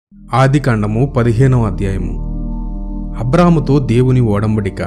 ఆదికాండము పదిహేనవ అధ్యాయము అబ్రాముతో దేవుని ఓడంబడిక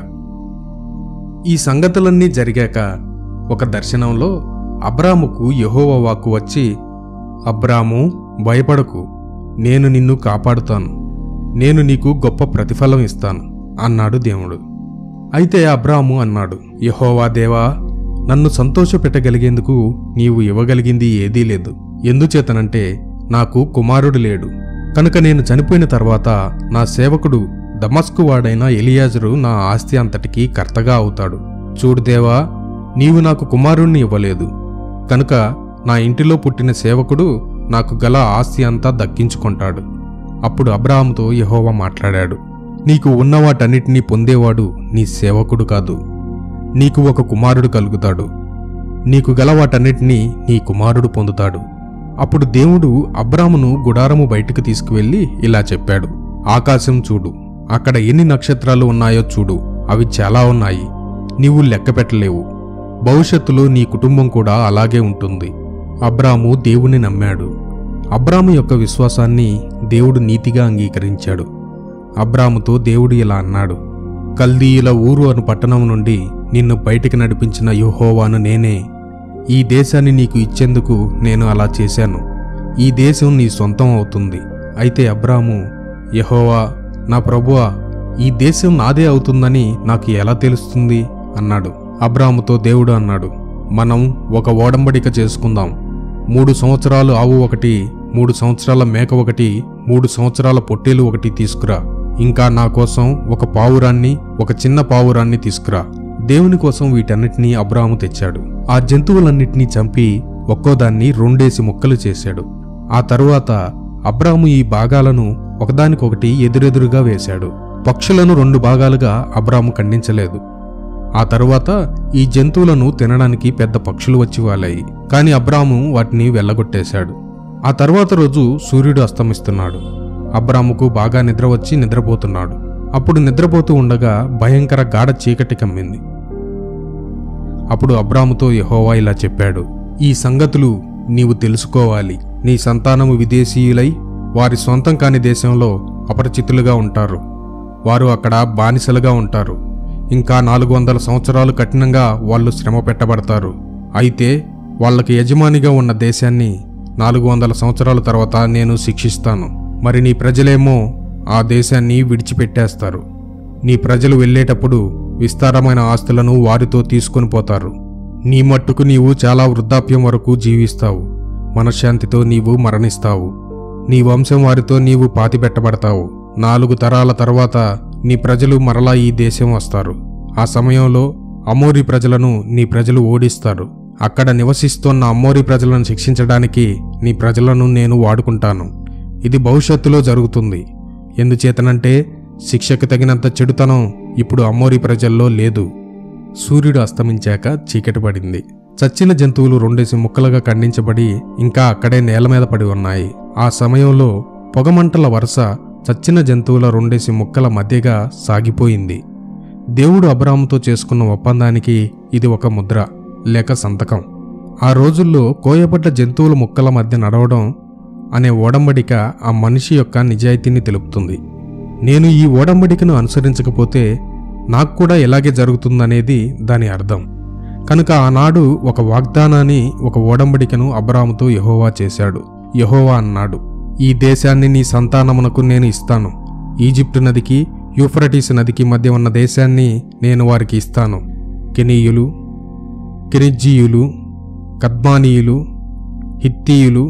ఈ సంగతులన్నీ జరిగాక ఒక దర్శనంలో అబ్రాముకు యెహోవా వాక్కు వచ్చి అబ్రాము భయపడకు నేను నిన్ను కాపాడుతాను నేను నీకు గొప్ప ప్రతిఫలం ఇస్తాను అన్నాడు దేవుడు అయితే అబ్రాము అన్నాడు యెహోవా దేవా నన్ను సంతోషపెట్టగలిగేందుకు నీవు ఇవ్వగలిగింది ఏదీ లేదు ఎందుచేతనంటే నాకు కుమారుడు లేడు కనుక నేను చనిపోయిన తర్వాత నా సేవకుడు దమస్కు వాడైన ఎలియాజరు నా ఆస్తి అంతటికీ కర్తగా అవుతాడు చూడు దేవా నీవు నాకు కుమారుణ్ణి ఇవ్వలేదు కనుక నా ఇంటిలో పుట్టిన సేవకుడు నాకు గల ఆస్తి అంతా దక్కించుకుంటాడు అప్పుడు అబ్రాహాముతో యెహోవా మాట్లాడాడు నీకు ఉన్న వాటన్నిటినీ పొందేవాడు నీ సేవకుడు కాదు నీకు ఒక కుమారుడు కలుగుతాడు నీకు గల వాటన్నిటినీ నీ కుమారుడు పొందుతాడు అప్పుడు దేవుడు అబ్రామును గుడారము బయటకు తీసుకువెళ్ళి ఇలా చెప్పాడు ఆకాశం చూడు అక్కడ ఎన్ని నక్షత్రాలు ఉన్నాయో చూడు అవి చాలా ఉన్నాయి నీవు లెక్క పెట్టలేవు భవిష్యత్తులో నీ కుటుంబం కూడా అలాగే ఉంటుంది అబ్రాము దేవుని నమ్మాడు అబ్రాము యొక్క విశ్వాసాన్ని దేవుడు నీతిగా అంగీకరించాడు అబ్రాముతో దేవుడు ఇలా అన్నాడు కల్దీయుల ఊరు అను పట్టణం నుండి నిన్ను బయటికి నడిపించిన యోహోవాను నేనే ఈ దేశాన్ని నీకు ఇచ్చేందుకు నేను అలా చేశాను ఈ దేశం నీ సొంతం అవుతుంది అయితే అబ్రాము యహోవా నా ప్రభువా ఈ దేశం నాదే అవుతుందని నాకు ఎలా తెలుస్తుంది అన్నాడు అబ్రాముతో దేవుడు అన్నాడు మనం ఒక ఓడంబడిక చేసుకుందాం మూడు సంవత్సరాలు ఆవు ఒకటి మూడు సంవత్సరాల మేక ఒకటి మూడు సంవత్సరాల పొట్టేలు ఒకటి తీసుకురా ఇంకా నా కోసం ఒక పావురాన్ని ఒక చిన్న పావురాన్ని తీసుకురా దేవుని కోసం వీటన్నిటినీ అబ్రాము తెచ్చాడు ఆ జంతువులన్నిటినీ చంపి ఒక్కోదాన్ని రెండేసి ముక్కలు చేశాడు ఆ తరువాత అబ్రాము ఈ భాగాలను ఒకదానికొకటి ఎదురెదురుగా వేశాడు పక్షులను రెండు భాగాలుగా అబ్రాము ఖండించలేదు ఆ తరువాత ఈ జంతువులను తినడానికి పెద్ద పక్షులు వచ్చి వాలాయి కాని అబ్రాము వాటిని వెళ్ళగొట్టేశాడు ఆ తర్వాత రోజు సూర్యుడు అస్తమిస్తున్నాడు అబ్రాముకు బాగా నిద్ర వచ్చి నిద్రపోతున్నాడు అప్పుడు నిద్రపోతూ ఉండగా భయంకర గాఢ చీకటి కమ్మింది అప్పుడు అబ్రాముతో యెహోవా ఇలా చెప్పాడు ఈ సంగతులు నీవు తెలుసుకోవాలి నీ సంతానము విదేశీయులై వారి సొంతం కాని దేశంలో అపరిచితులుగా ఉంటారు వారు అక్కడ బానిసలుగా ఉంటారు ఇంకా నాలుగు వందల సంవత్సరాలు కఠినంగా వాళ్ళు శ్రమ పెట్టబడతారు అయితే వాళ్ళకి యజమానిగా ఉన్న దేశాన్ని నాలుగు వందల సంవత్సరాల తర్వాత నేను శిక్షిస్తాను మరి నీ ప్రజలేమో ఆ దేశాన్ని విడిచిపెట్టేస్తారు నీ ప్రజలు వెళ్ళేటప్పుడు విస్తారమైన ఆస్తులను వారితో తీసుకొని పోతారు నీ మట్టుకు నీవు చాలా వృద్ధాప్యం వరకు జీవిస్తావు మనశ్శాంతితో నీవు మరణిస్తావు నీ వంశం వారితో నీవు పాతిపెట్టబడతావు నాలుగు తరాల తర్వాత నీ ప్రజలు మరలా ఈ దేశం వస్తారు ఆ సమయంలో అమోరి ప్రజలను నీ ప్రజలు ఓడిస్తారు అక్కడ నివసిస్తున్న అమ్మోరి ప్రజలను శిక్షించడానికి నీ ప్రజలను నేను వాడుకుంటాను ఇది భవిష్యత్తులో జరుగుతుంది ఎందుచేతనంటే శిక్షకు తగినంత చెడుతనం ఇప్పుడు అమ్మోరి ప్రజల్లో లేదు సూర్యుడు అస్తమించాక చీకటి పడింది చచ్చిన జంతువులు రెండేసి ముక్కలుగా ఖండించబడి ఇంకా అక్కడే నేల మీద పడి ఉన్నాయి ఆ సమయంలో పొగమంటల వరుస చచ్చిన జంతువుల రెండేసి ముక్కల మధ్యగా సాగిపోయింది దేవుడు అబ్రాముతో చేసుకున్న ఒప్పందానికి ఇది ఒక ముద్ర లేక సంతకం ఆ రోజుల్లో కోయబడ్డ జంతువుల ముక్కల మధ్య నడవడం అనే ఓడంబడిక ఆ మనిషి యొక్క నిజాయితీని తెలుపుతుంది నేను ఈ ఓడంబడికను అనుసరించకపోతే నాకు కూడా ఇలాగే జరుగుతుందనేది దాని అర్థం కనుక ఆనాడు ఒక వాగ్దానాన్ని ఒక ఓడంబడికను అబ్రాముతో యహోవా చేశాడు యహోవా అన్నాడు ఈ దేశాన్ని నీ సంతానమునకు నేను ఇస్తాను ఈజిప్టు నదికి యూఫ్రటీస్ నదికి మధ్య ఉన్న దేశాన్ని నేను వారికి ఇస్తాను కెనీయులు కెరిజ్జీయులు కద్మానీయులు హిత్తీయులు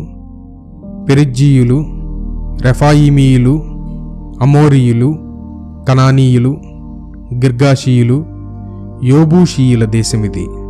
పెరిజ్జీయులు రెఫాయిమీయులు అమోరీయులు కనానీయులు గిర్గాషీయులు యోబూషీయుల దేశమిది